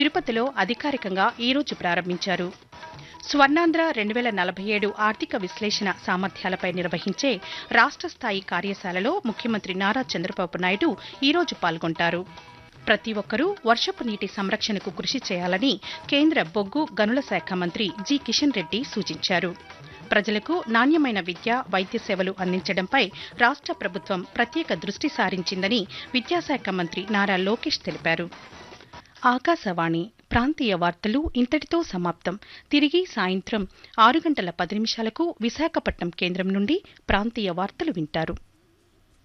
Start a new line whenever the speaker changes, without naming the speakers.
తిరుపతిలో అధికారికంగా ఈరోజు ప్రారంభించారు స్వర్ణాంధ్ర రెండు వేల నలభై ఏడు ఆర్థిక విశ్లేషణ సామర్థ్యాలపై నిర్వహించే రాష్ట్ర స్థాయి కార్యశాలలో ముఖ్యమంత్రి నారా చంద్రబాబు నాయుడు ఈరోజు పాల్గొంటారు ప్రతి ఒక్కరూ వర్షపు నీటి సంరక్షణకు కృషి చేయాలని కేంద్ర బొగ్గు గనుల శాఖ మంత్రి జి కిషన్ రెడ్డి సూచించారు ప్రజలకు నాణ్యమైన విద్య వైద్య సేవలు అందించడంపై రాష్ట్ర ప్రభుత్వం ప్రత్యేక దృష్టి సారించిందని విద్యాశాఖ మంత్రి నారా లోకేష్ తెలిపారు ఆకాశవాణి ప్రాంతీయ వార్తలు ఇంతటితో సమాప్తం తిరిగి సాయంత్రం ఆరు గంటల పది నిమిషాలకు విశాఖపట్నం కేంద్రం నుండి ప్రాంతీయ వార్తలు వింటారు